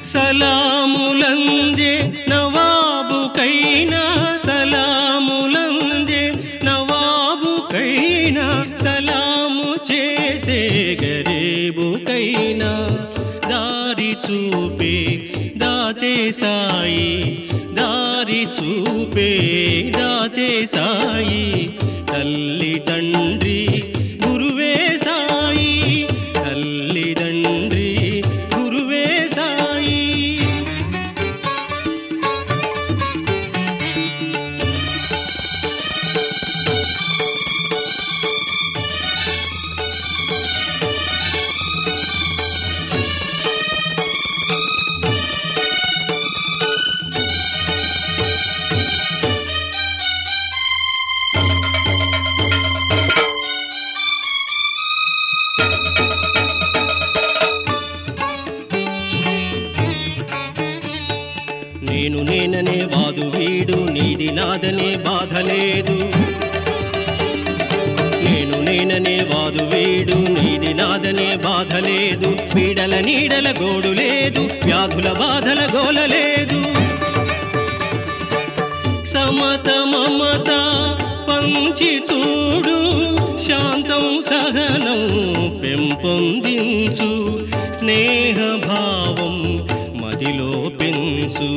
సలాములందే నవాబుకైనా సలాములందే నవాబుకైనా సలాము చేసే గరీబుకైనా దారి చూపే దాతే సాయి దారి చూపే దాతే సాయి తల్లి తండ్రి గురువే సాయి తల్లి తండ్రి గురువే సాయి నేను నేననే వాదు వీడు నీది నాదనే బాధ లేదు నేను నేననే వాదు వీడు నీది నాదనే బాధ లేదు పీడల నీడల గోడు లేదు వ్యాధుల బాధల గోల లేదు సమత మమత పంచి చూడు శాంతం సహనం పెంపొందించు స్నేహభావం మదిలో పెంచు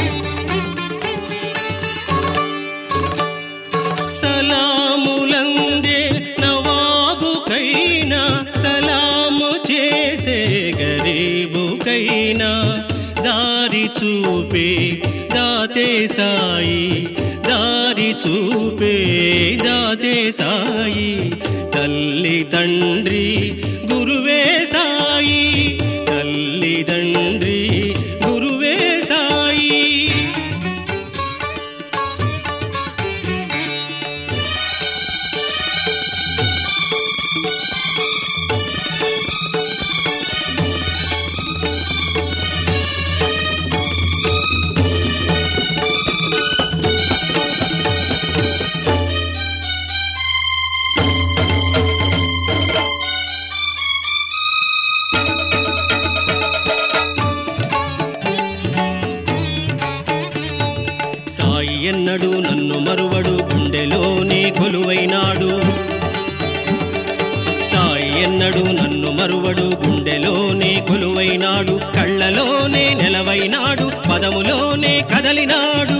సలాములందే నవాబుకైనా సలాము చేసే గరీబుకైనా దారి చూపే దాతే సాయి దారి చూపే దాతే సాయి తల్లి తండ్రి గురువే సాయి తల్లి తండ్రి గురువే సాయి సాయి ఎన్నడు నన్ను మరువడు గుండెలోనే కొలువైనాడు సాయి ఎన్నడు నన్ను మరువడు గుండెలోనే కొలువైనాడు కళ్ళలోనే నెలవైనాడు పదములోనే కదలినాడు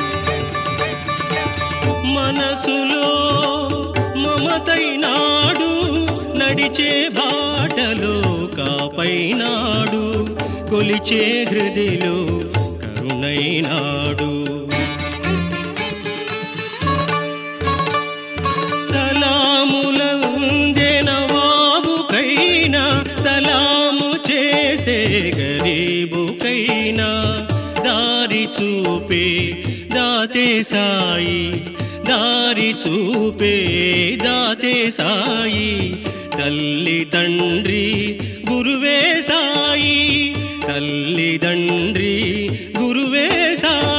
మనసులో మమతైనాడు నడిచే బాటలో కాపైనాడు కొలిచే హృదిలో కరుణైనాడు సలాములందే నవాబుకైనా సలాము చేసే గరీబుకైనా దారి చూపే దాతే సాయి దారి చూపే దాతే సాయి తల్లి తండ్రి గురువే సాయి తల్లి తండ్రి గురువే సాయి